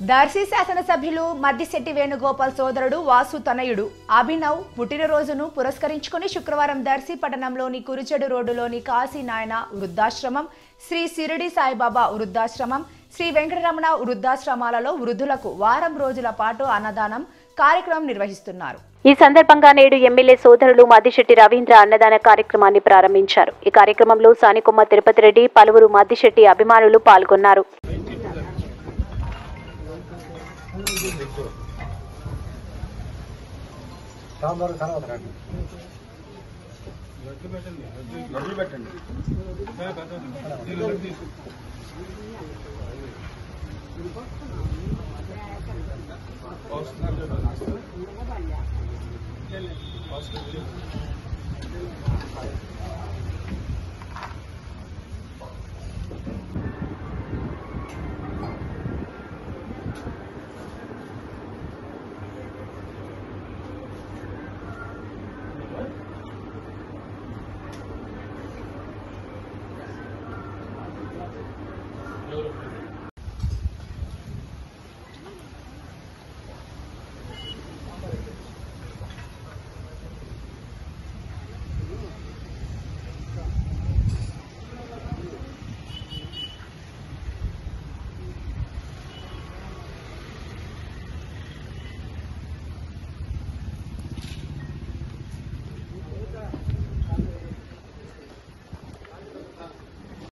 దర్శి శాసనసభ్యులు మద్దిశెట్టి వేణుగోపాల్ సోదరుడు వాసు తనయుడు అభినవ్ పుట్టినరోజును పురస్కరించుకుని శుక్రవారం దర్శి పట్టణంలోని కురిచెడు రోడ్డులోని కాశీ నాయన వృద్ధాశ్రమం శ్రీ సిరిడి సాయిబాబా వృద్ధాశ్రమం శ్రీ వెంకటరమణ వృద్ధాశ్రమాలలో వృద్ధులకు వారం రోజుల పాటు అన్నదానం కార్యక్రమం నిర్వహిస్తున్నారు ఈ సందర్భంగా నేడు ఎమ్మెల్యే సోదరులు మద్దిశెట్టి రవీంద్ర అన్నదాన కార్యక్రమాన్ని ప్రారంభించారు ఈ కార్యక్రమంలో సానికొమ్మ తిరుపతి రెడ్డి పలువురు మద్దిశెట్టి అభిమానులు పాల్గొన్నారు సాంబార్ తర్వాత రండి లడ్డు పెట్టండి